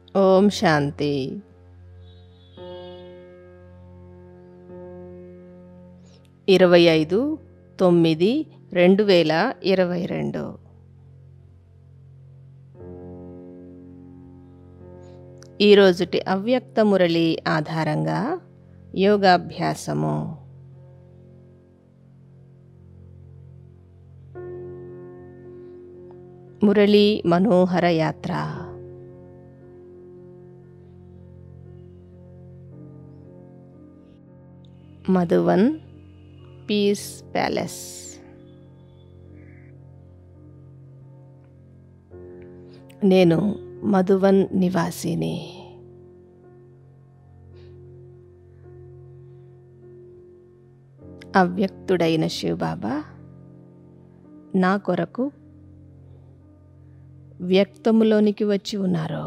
ఓం శాంతి ఇరవై ఐదు తొమ్మిది రెండు వేల ఇరవై రెండు ఈరోజుటి అవ్యక్త మురళి ఆధారంగా యోగాభ్యాసము మురళీ మనోహర యాత్ర మధువన్ పీస్ ప్యాలెస్ నేను మధువన్ నివాసిని అవ్యక్తుడైన శివబాబా నా కొరకు వ్యక్తములోనికి వచ్చి ఉన్నారు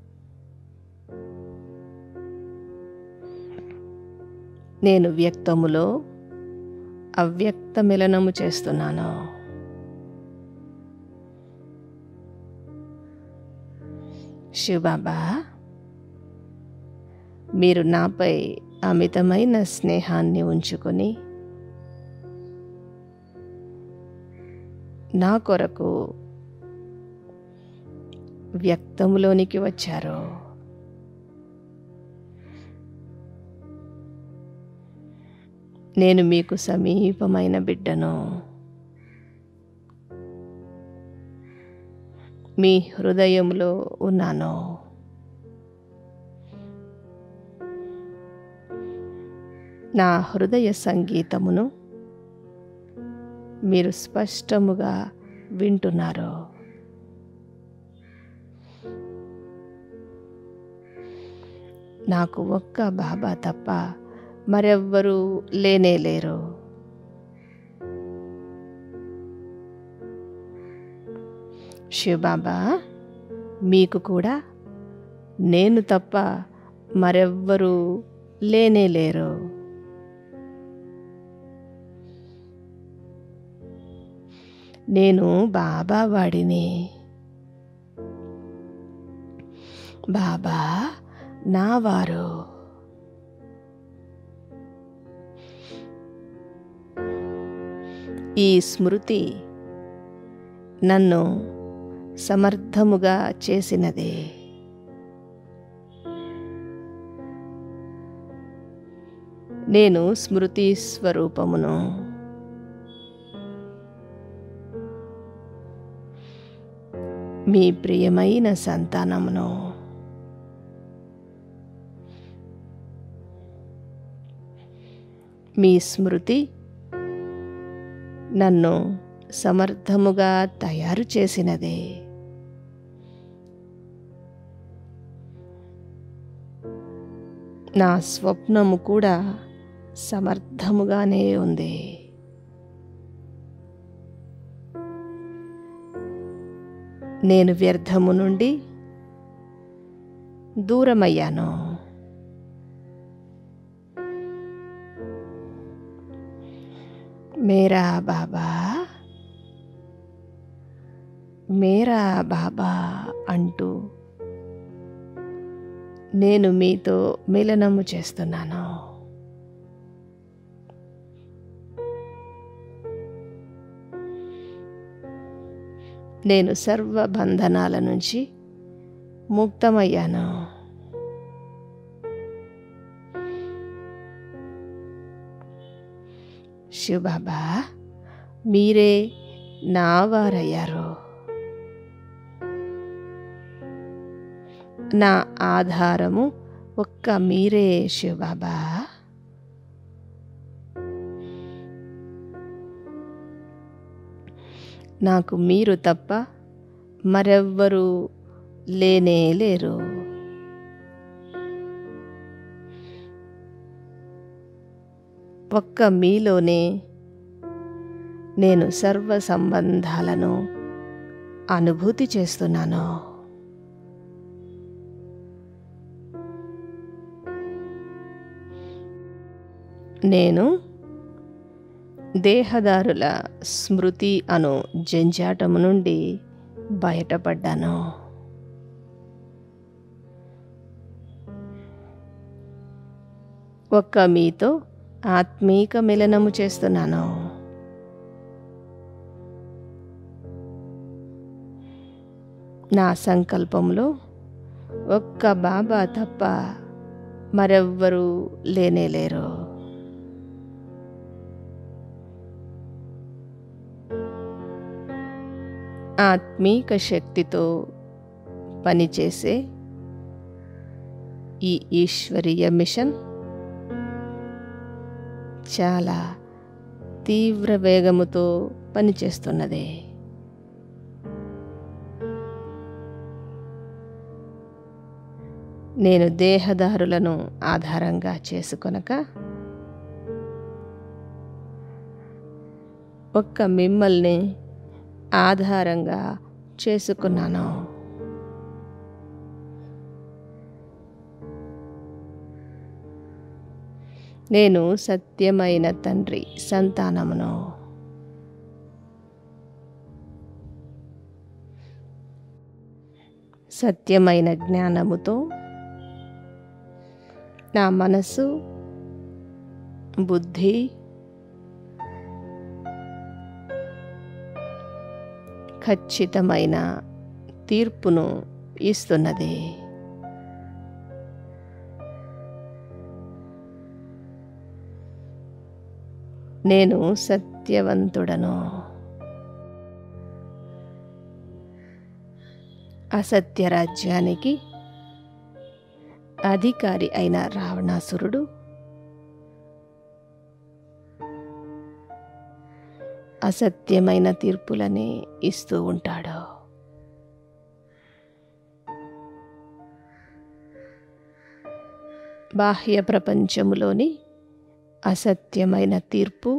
నేను వ్యక్తములో అవ్యక్త మిలనము చేస్తున్నాను శివబాబా మీరు నాపై అమితమైన స్నేహాన్ని ఉంచుకొని నా కొరకు వ్యక్తములోనికి వచ్చారు నేను మీకు సమీపమైన బిడ్డను మీ హృదయంలో ఉన్నాను నా హృదయ సంగీతమును మీరు స్పష్టముగా వింటున్నారు నాకు ఒక్క బాబా తప్ప మరెవ్వరూ లేనే లేరు శివబాబా మీకు కూడా నేను తప్ప మరెవ్వరూ లేనే లేరు నేను బాబా వాడిని బాబా నా వారు ఈ స్మృతి నన్ను సమర్థముగా చేసినది నేను స్మృతి స్వరూపమును మీ ప్రియమైన సంతానమును మీ స్మృతి నన్ను సమర్థముగా తయారు చేసినదే నా స్వప్నము కూడా సమర్థముగానే ఉంది నేను వ్యర్థము నుండి దూరమయ్యాను మేరా బాబా మేరా బాబా అంటూ నేను మీతో మిలనము చేస్తున్నాను నేను సర్వ బంధనాల నుంచి ముక్తమయ్యాను శివబాబా మీరే నా వారయ్యారు నా ఆధారము ఒక్క మీరే శివబాబా నాకు మీరు తప్ప మరెవ్వరూ లేనే లేరు ఒక్క మీలోనే నేను సర్వ సంబంధాలను అనుభూతి చేస్తున్నాను నేను దేహదారుల స్మృతి అను జంజాటము నుండి బయటపడ్డాను ఒక్క మీతో ఆత్మీక మిలనము చేస్తున్నాను నా సంకల్పంలో ఒక్క బాబా తప్ప మరెవ్వరూ లేనేలేరు ఆత్మీక శక్తితో పనిచేసే ఈ ఈశ్వరీయ మిషన్ చాలా తీవ్ర వేగముతో పనిచేస్తున్నది నేను దేహదారులను ఆధారంగా చేసుకొనక ఒక్క మిమ్మల్ని ఆధారంగా చేసుకున్నాను నేను సత్యమైన తండ్రి సంతానమును సత్యమైన జ్ఞానముతో నా మనసు బుద్ధి ఖచ్చితమైన తీర్పును ఇస్తున్నది నేను సత్యవంతుడను అసత్య రాజ్యానికి అధికారి అయిన రావణాసురుడు అసత్యమైన తీర్పులని ఇస్తూ ఉంటాడు బాహ్య ప్రపంచములోని అసత్యమైన తీర్పు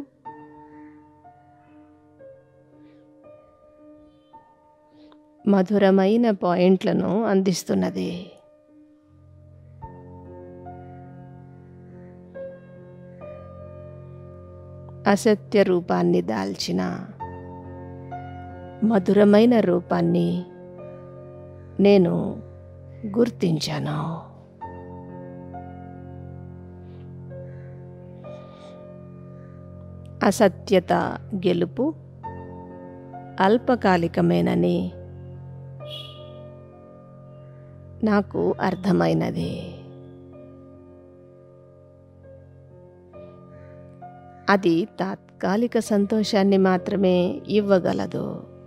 మధురమైన పాయింట్లను అందిస్తున్నది అసత్య రూపాన్ని దాల్చిన మధురమైన రూపాన్ని నేను గుర్తించాను అసత్యత గెలుపు అల్పకాలికమేనని నాకు అర్థమైనది అది తాత్కాలిక సంతోషాన్ని మాత్రమే ఇవ్వగలదు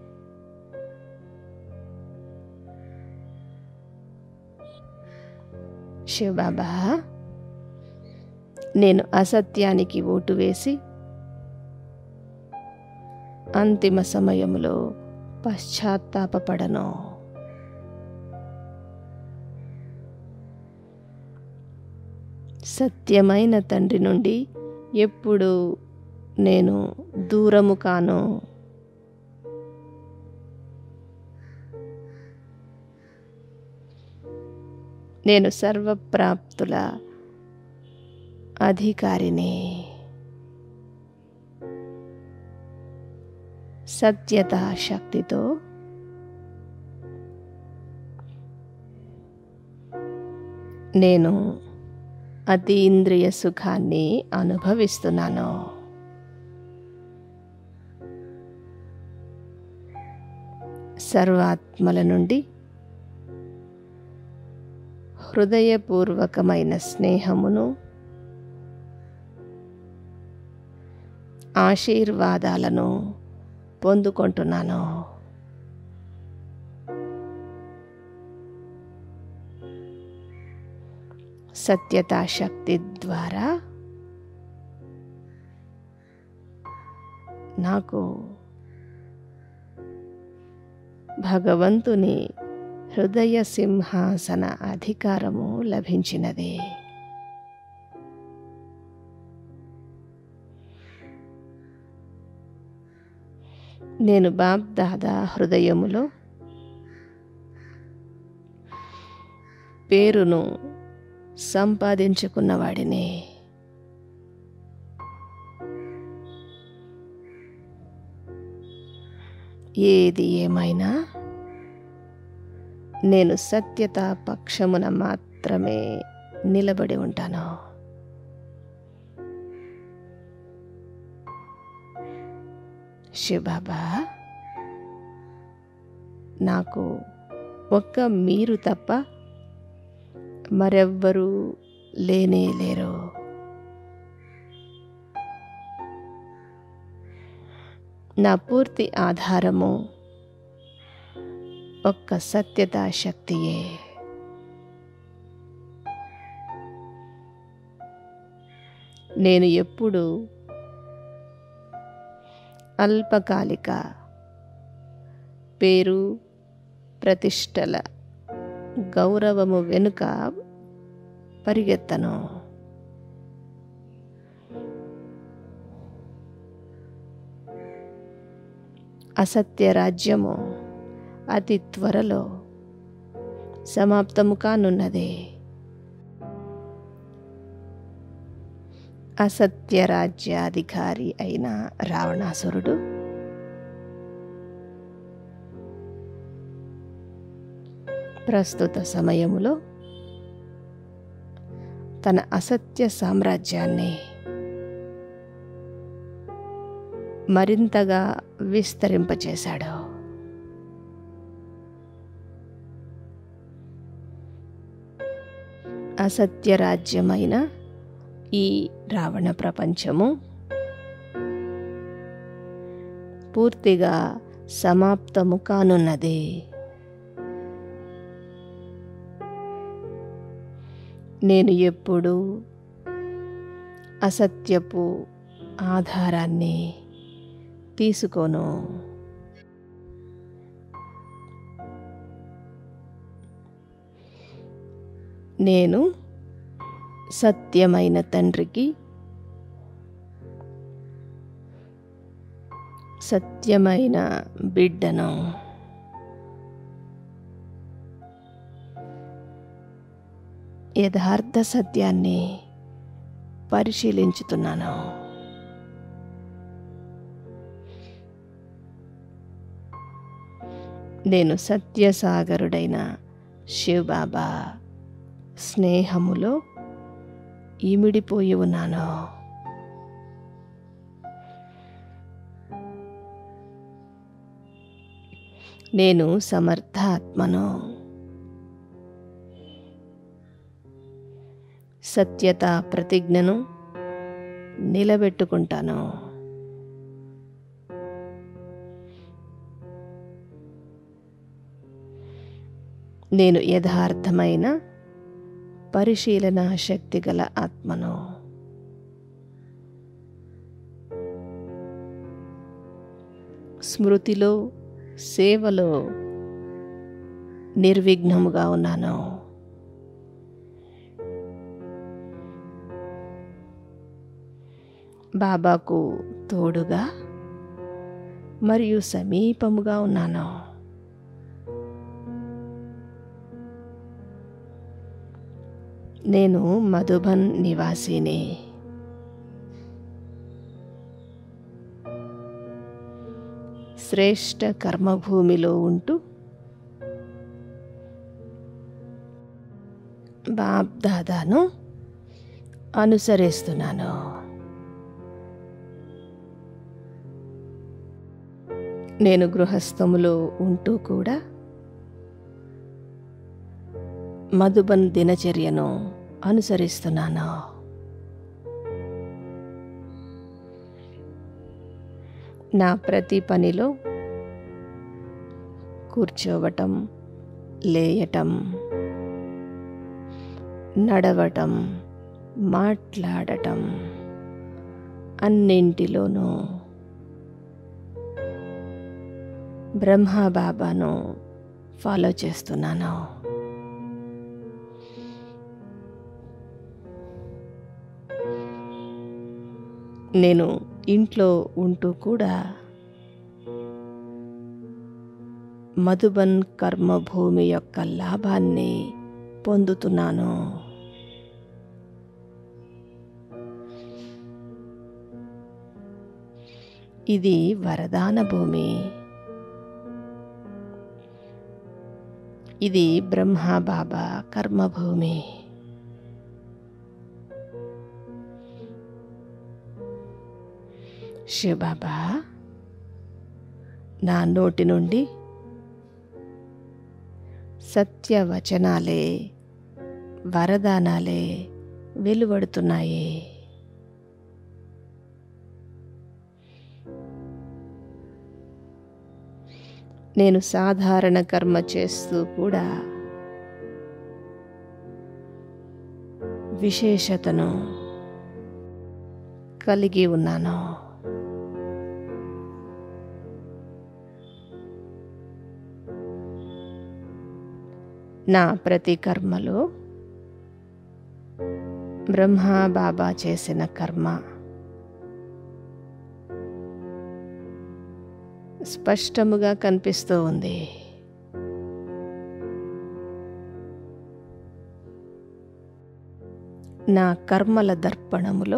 శివబాబా నేను అసత్యానికి ఓటు వేసి అంతిమ సమయంలో పశ్చాత్తాపపడను సత్యమైన తండ్రి నుండి ఎప్పుడు నేను దూరము కాను నేను సర్వప్రాప్తుల అధికారిని సత్యత శక్తితో నేను అతీంద్రియ సుఖాన్ని అనుభవిస్తున్నాను సర్వాత్మల నుండి హృదయపూర్వకమైన స్నేహమును ఆశీర్వాదాలను పొందుకుంటున్నాను సత్యతా శక్తి ద్వారా నాకు భగవంతుని హృదయ సింహాసన అధికారము లభించినది నేను బాబ్ దాదా హృదయములో పేరును సంపాదించుకున్నవాడిని ఏది ఏమైనా నేను సత్యత పక్షమున మాత్రమే నిలబడి ఉంటాను శివబాబా నాకు ఒక్క మీరు తప్ప మరెవ్వరూ లేనే లేరు నా పూర్తి ఆధారము ఒక్క సత్యతా శక్తియే నేను ఎప్పుడు అల్పకాలిక పేరు ప్రతిష్టల గౌరవము వెనుక పరిగెత్తను అసత్య రాజ్యము అతి త్వరలో సమాప్తము కానున్నది అసత్య రాజ్యాధికారి అయిన రావణాసురుడు ప్రస్తుత సమయములో తన అసత్య సామ్రాజ్యాన్ని మరింతగా విస్తరింపచేశాడు అసత్య రాజ్యమైన ఈ రావణ ప్రపంచము పూర్తిగా సమాప్తము కానున్నది నేను ఎప్పుడు అసత్యపు ఆధారాన్ని తీసుకోను నేను సత్యమైన తండ్రికి సత్యమైన బిడ్డను యథార్థ సత్యాన్ని పరిశీలించుతున్నాను నేను సత్యసాగరుడైన శివబాబా స్నేహములో ఇమిడిపోయి ఉన్నాను నేను సమర్థాత్మను సత్యత ప్రతిజ్ఞను నిలబెట్టుకుంటాను నేను యథార్థమైన పరిశీలన శక్తి గల ఆత్మను స్మృతిలో సేవలో నిర్విఘ్నముగా ఉన్నాను బాబాకు తోడుగా మరియు సమీపముగా ఉన్నాను నేను మధుబన్ నివాసిని శ్రేష్ట కర్మభూమిలో ఉంటూ బాబ్ దాదాను అనుసరిస్తున్నాను నేను గృహస్థములో ఉంటూ కూడా మధుబన్ దినచర్యను అనుసరిస్తున్నాను నా ప్రతి పనిలో కూర్చోవటం లేయటం నడవటం మాట్లాడటం అన్నింటిలోనూ బ్రహ్మబాబాను ఫాలో చేస్తున్నాను నేను ఇంట్లో ఉంటూ కూడా మధుబన్ కర్మభూమి యొక్క లాభాన్ని పొందుతున్నాను ఇది వరదాన భూమి ఇది బ్రహ్మబాబా కర్మభూమి శివబాబా నా నోటి నుండి సత్యవచనాలే వరదానాలే వెలువడుతున్నాయి నేను సాధారణ కర్మ చేస్తూ కూడా విశేషతను కలిగి ఉన్నాను నా ప్రతి కర్మలో బ్రహ్మ బాబా చేసిన కర్మ స్పష్టముగా కనిపిస్తూ ఉంది నా కర్మల దర్పణములో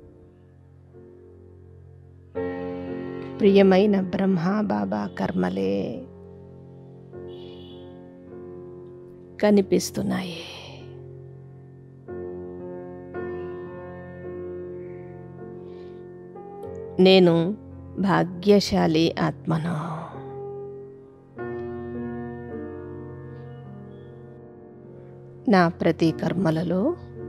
ప్రియమైన బ్రహ్మ బాబా కర్మలే కనిపిస్తున్నాయి నేను భాగ్యశాలి ఆత్మను నా ప్రతి కర్మలలో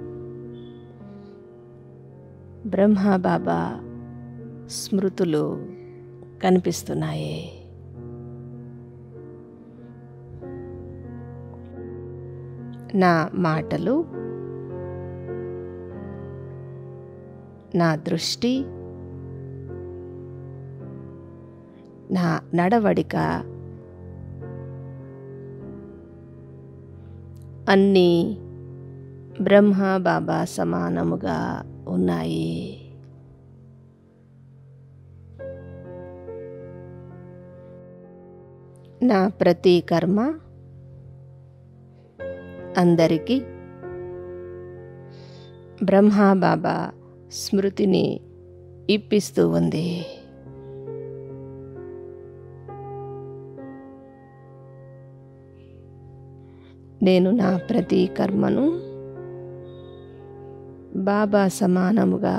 బ్రహ్మ బాబా స్మృతులు కనిపిస్తున్నాయి నా మాటలు నా దృష్టి నా నడవడిక అన్నీ బ్రహ్మ బాబా సమానముగా ఉన్నాయి నా ప్రతి కర్మ అందరికీ బ్రహ్మ బాబా స్మృతిని ఇప్పిస్తూ ఉంది నేను నా ప్రతి కర్మను బాబా సమానముగా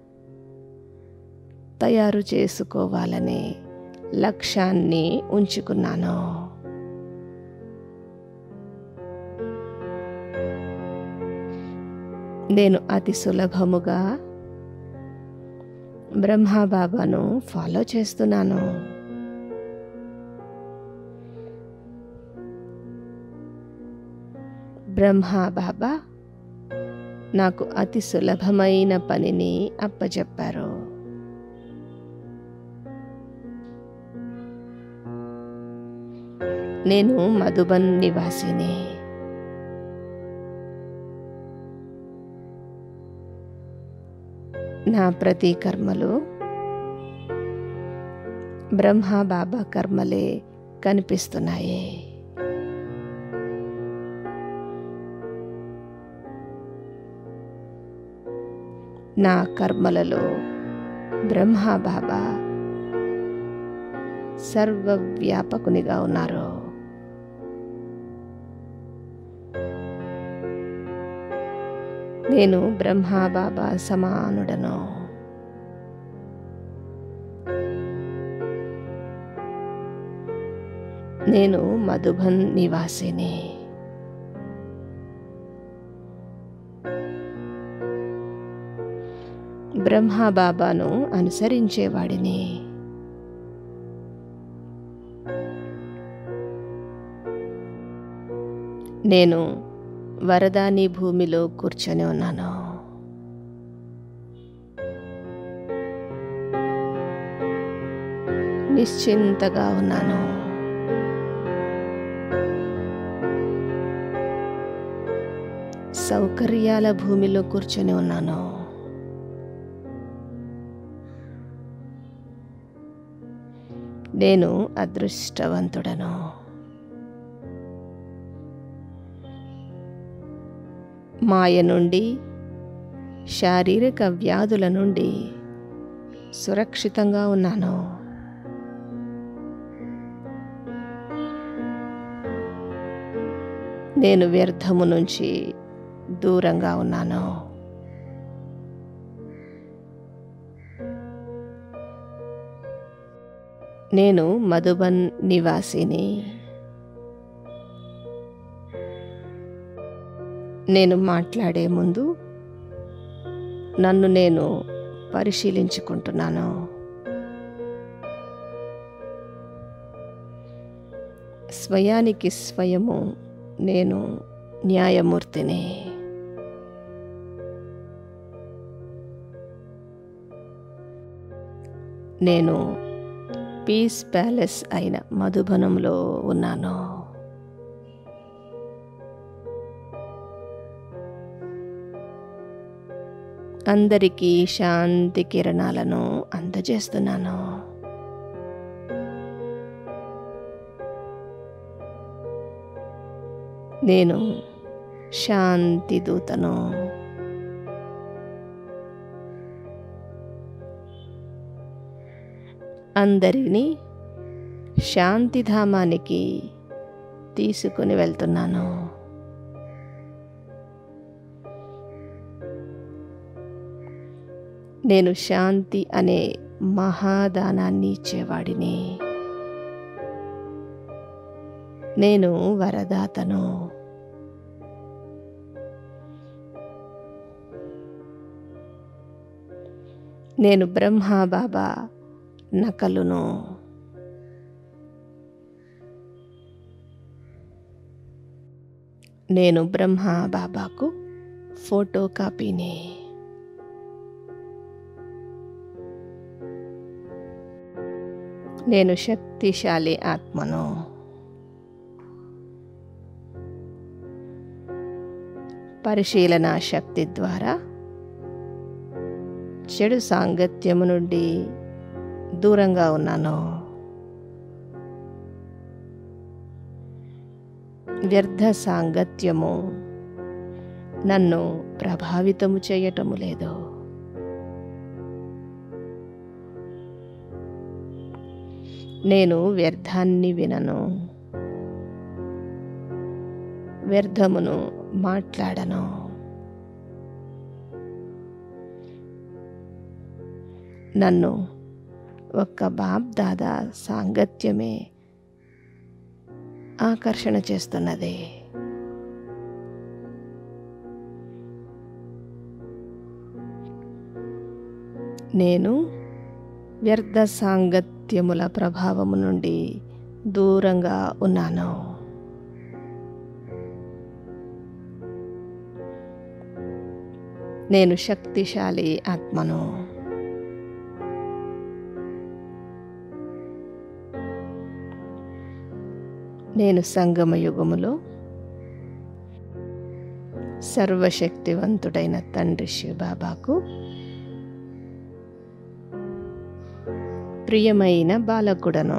తయారు చేసుకోవాలనే లక్ష్యాన్ని ఉంచుకున్నాను నేను అతి సులభముగా బ్రహ్మ బాబాను ఫాలో చేస్తున్నాను బ్రహ్మ బాబా నాకు అతి సులభమైన పనిని అప్పచెప్పారు నేను మధుబన్ నివాసిని నా ప్రతి కర్మలు బ్రహ్మ బాబా కర్మలే కనిపిస్తున్నాయి నా కర్మలలో బ్రహ్మ బాబా సర్వవ్యాపకునిగా ఉన్నారు నేను బ్రహ్మ బాబా సమానుడను నేను మధుబన్ నివాసిని బ్రహ్మ బాబాను అనుసరించేవాడిని నేను వరదాని భూమిలో కూర్చొని ఉన్నాను నిశ్చింతగా ఉన్నాను సౌకర్యాల భూమిలో కూర్చొని ఉన్నాను నేను అదృష్టవంతుడను మాయ నుండి శారీరక వ్యాధుల నుండి సురక్షితంగా ఉన్నాను నేను వ్యర్థము నుంచి దూరంగా ఉన్నాను నేను మధుబన్ నివాసిని నేను మాట్లాడే ముందు నన్ను నేను పరిశీలించుకుంటున్నాను స్వయానికి స్వయము నేను న్యాయమూర్తిని నేను పీస్ ప్యాలెస్ అయిన మధుబనంలో ఉన్నాను అందరికీ శాంతి కిరణాలను అందజేస్తున్నాను నేను శాంతి దూతను అందరినీ శాంతిధామానికి తీసుకుని వెళ్తున్నాను నేను శాంతి అనే మహాదానాన్ని ఇచ్చేవాడిని నేను వరదాతను నేను బ్రహ్మా బాబా నకలును నేను బ్రహ్మా బాబాకు ఫోటో కాపీని నేను శక్తిశాలి ఆత్మను పరిశీలన శక్తి ద్వారా చెడు సాంగత్యము నుండి దూరంగా ఉన్నాను వ్యర్థ సాంగత్యము నన్ను ప్రభావితము చేయటము లేదు నేను వ్యర్థాన్ని వినను వ్యర్థమును మాట్లాడను నన్ను ఒక్క బాబ్ దాదా సాంగత్యమే ఆకర్షణ చేస్తున్నది నేను వ్యర్థ సాంగత్యముల ప్రభావము నుండి దూరంగా ఉన్నాను నేను శక్తిశాలి ఆత్మను నేను సంగమ యుగములో సర్వశక్తివంతుడైన తండ్రి శివబాబాకు ప్రియమైన బాలకుడను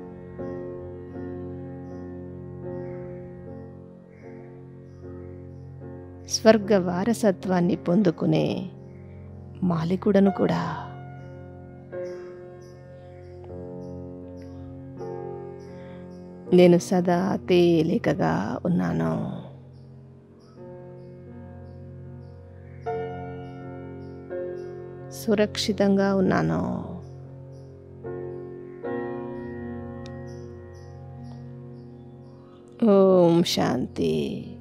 స్వర్గ వారసత్వాన్ని పొందుకునే మాలికుడను కూడా నేను సదా తేలికగా ఉన్నాను సురక్షితంగా ఉన్నాను ఓం శాంతి